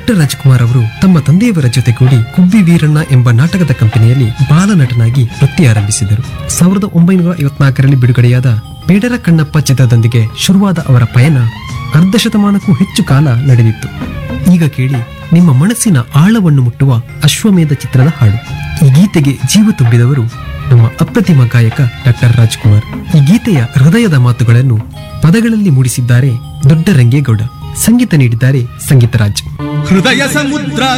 doctor Rajkumar ಅವರು ತಮ್ಮ ತಂದೆಯವರ ಜೊತೆಗೂಡಿ ಕುಬ್ಬಿ ವೀರಣ್ಣ ಎಂಬ ನಾಟಕದ ಕಂಪನಿಯಲ್ಲಿ ಬಾಲನಟನಾಗಿ ವೃತ್ತಿ ಆರಂಭಿಸಿದರು ಸಾವಿರದ ಒಂಬೈನೂರ ಐವತ್ನಾಲ್ಕರಲ್ಲಿ ಬಿಡುಗಡೆಯಾದ ಬೇಡರ ಕಣ್ಣಪ್ಪ ಚಿತ್ರದೊಂದಿಗೆ ಶುರುವಾದ ಅವರ ಪಯಣ ಅರ್ಧ ಶತಮಾನಕ್ಕೂ ಹೆಚ್ಚು ಕಾಲ ನಡೆದಿತ್ತು ಈಗ ಕೇಳಿ ನಿಮ್ಮ ಮನಸ್ಸಿನ ಆಳವನ್ನು ಮುಟ್ಟುವ ಅಶ್ವಮೇಧ ಚಿತ್ರದ ಹಾಡು ಈ ಗೀತೆಗೆ ಜೀವ ತುಂಬಿದವರು ನಮ್ಮ ಅಪ್ರತಿಮ ಗಾಯಕ ಡಾಕ್ಟರ್ ರಾಜ್ಕುಮಾರ್ ಈ ಗೀತೆಯ ಹೃದಯದ ಮಾತುಗಳನ್ನು ಪದಗಳಲ್ಲಿ ಮೂಡಿಸಿದ್ದಾರೆ ದೊಡ್ಡ ರಂಗೇಗೌಡ ಸಂಗೀತ ನೀಡಿದ್ದಾರೆ ಸಂಗೀತ ರಾಜ್ ಹೃದಯ ಸಮುದ್ರ